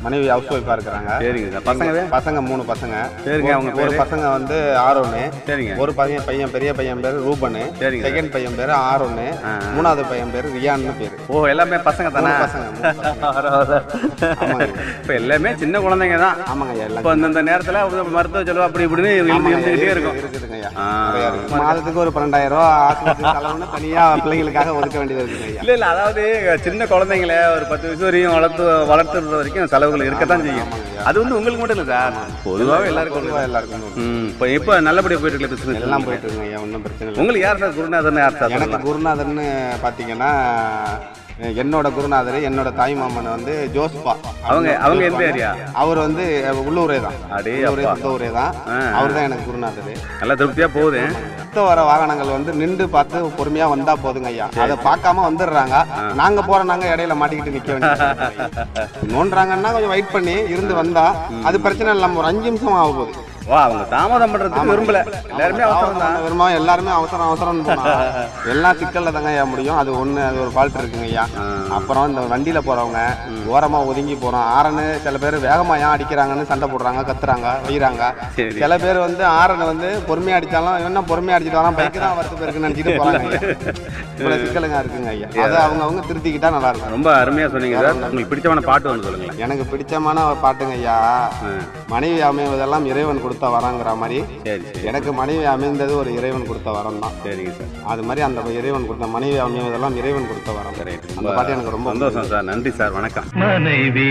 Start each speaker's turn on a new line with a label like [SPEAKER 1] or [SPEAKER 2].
[SPEAKER 1] மனைவி ஹவுஸ் ஒய்ஃபா இருக்கிறாங்க
[SPEAKER 2] சரிங்க சார் பசங்க
[SPEAKER 1] பசங்க மூணு பசங்க
[SPEAKER 2] சரிங்க, அவங்க
[SPEAKER 1] ஒரு
[SPEAKER 2] பேரு?
[SPEAKER 1] பசங்க வந்து ஆரோன்னு
[SPEAKER 2] சரிங்க
[SPEAKER 1] ஒரு பையன் பையன் பெரிய பையன் பேரு ரூபனு
[SPEAKER 2] சரிங்க.
[SPEAKER 1] செகண்ட் பையன் பேரு ஆரோன்னு மூணாவது பையன் பேரு ரியான்னு பேரு
[SPEAKER 2] ஓ எல்லாமே பசங்க தானே
[SPEAKER 1] மூணு பசங்க மூணு பசங்க. ஆமாங்க.
[SPEAKER 2] இப்போ எல்லாமே சின்ன குழந்தைங்க தான்
[SPEAKER 1] ஆமாங்க ஐயா எல்லாம்
[SPEAKER 2] இப்போ அந்தந்த நேரத்தில் மருத்துவ செலவு அப்படி இப்படின்னு
[SPEAKER 1] ஆமாங்க,
[SPEAKER 2] இருந்து- இருந்துகிட்டே
[SPEAKER 1] இருக்கு-
[SPEAKER 2] இருக்கும்
[SPEAKER 1] இருக்குதுங்க ஐயா
[SPEAKER 2] ஆ.
[SPEAKER 1] நிறையா இருக்கு. மாதத்துக்கு ஒரு பன்னெண்டாயிரம் ரூபா ஆஸ்பத்திரி செலவுன்னு தனியா பிள்ளைங்களுக்காக ஒதுக்க வேண்டியது இருக்குங்க ஐயா
[SPEAKER 2] இல்ல இல்ல அதாவது சின்ன குழந்தைங்கள ஒரு பத்து வயசு வரையும் வளர்த்து வளர்த்துறது வரைக்கும் செலவுகள் இருக்கத்தான் செய்யும் அது வந்து உங்களுக்கு மட்டும் இல்லை சார் பொதுவாகவே எல்லாருக்கும்
[SPEAKER 1] பொதுவா எல்லாருக்கும் உண்டு.
[SPEAKER 2] ம் இப்போ இப்போ நல்லபடியாக போயிட்டு இருக்கல பிசினஸ்
[SPEAKER 1] எல்லாம் போயிட்டு இருக்குங்க ஐயா ஒன்றும் பிரச்சனை இல்லை
[SPEAKER 2] உங்களுக்கு யார் சார் குருநாதன் யார் சார்
[SPEAKER 1] எனக்கு குருநாதர்னு பார்த்தீங்கன்னா என்னோட குருநாதர் என்னோட தாய் மாமன் வந்து ஜோஸ்பா
[SPEAKER 2] அவங்க அவங்க எந்த ஏரியா
[SPEAKER 1] அவர் வந்து உள்ளூரே தான்
[SPEAKER 2] அடே
[SPEAKER 1] உள்ளூரே
[SPEAKER 2] அப்பா.
[SPEAKER 1] சொந்த ஊரே தான்
[SPEAKER 2] ஆ.
[SPEAKER 1] அவர் தான் எனக்கு குருநாதர்
[SPEAKER 2] நல்லா திருப்தியா போகுது
[SPEAKER 1] சுத்த வர வாகனங்கள் வந்து நின்று பார்த்து பொறுமையா வந்தா போதுங்க ஐயா அதை பார்க்காம வந்துடுறாங்க நாங்க போற நாங்க இடையில மாட்டிக்கிட்டு நிக்க வேண்டியது நோண்டுறாங்கன்னா கொஞ்சம் வெயிட் பண்ணி இருந்து வந்தா அது பிரச்சனை இல்லாம ஒரு அஞ்சு நிமிஷம் ஆக போகுது
[SPEAKER 2] வா அவங்க தாமதம் பண்றதுக்கு விரும்பல எல்லாருமே அவசரம் தான்
[SPEAKER 1] விரும்ப எல்லாருமே அவசரம் அவசரம் எல்லாம் சிக்கல்ல தாங்க ஐயா முடியும் அது ஒண்ணு அது ஒரு ஃபால்ட் இருக்குங்க ஐயா அப்புறம் இந்த வண்டியில போறவங்க ஓரமா ஒதுங்கி போறோம் ஆரனு சில பேர் வேகமா ஏன் அடிக்கிறாங்கன்னு சண்டை போடுறாங்க கத்துறாங்க வைறாங்க
[SPEAKER 2] சரி.
[SPEAKER 1] சில பேர் வந்து ஆரன் வந்து பொறுமையா அடிச்சாலும் என்ன பொறுமையா அடிச்சிட்டு வரலாம் பைக்கு தான் வரத்து பேருக்கு நினைச்சிட்டு போறாங்க ஐயா இவ்வளவு சிக்கலுங்க இருக்குங்க ஐயா அதை அவங்க அவங்க திருத்திக்கிட்டா நல்லா இருக்கும்
[SPEAKER 2] ரொம்ப அருமையா சொன்னீங்க சார் உங்களுக்கு பிடிச்சமான பாட்டு ஒன்று சொல்லுங்களேன்
[SPEAKER 1] எனக்கு பிடிச்சமான ஒரு பாட்டுங்க ஐயா மனைவி அமைவதெல்லாம் இறைவன் கொடுத்த வரங்கிற மாதிரி
[SPEAKER 2] சரி சரி
[SPEAKER 1] எனக்கு மனைவி அமைந்தது ஒரு இறைவன் கொடுத்த வரம் தான்
[SPEAKER 2] சரிங்க சார்
[SPEAKER 1] அது மாதிரி அந்த இறைவன் கொடுத்த மனைவி அமைவதெல்லாம் இறைவன் கொடுத்த வரம்
[SPEAKER 2] ரைட்
[SPEAKER 1] அந்த பாட்டு எனக்கு ரொம்ப
[SPEAKER 2] சந்தோஷம் சார் நன்றி சார் வணக்கம்
[SPEAKER 3] மனைவி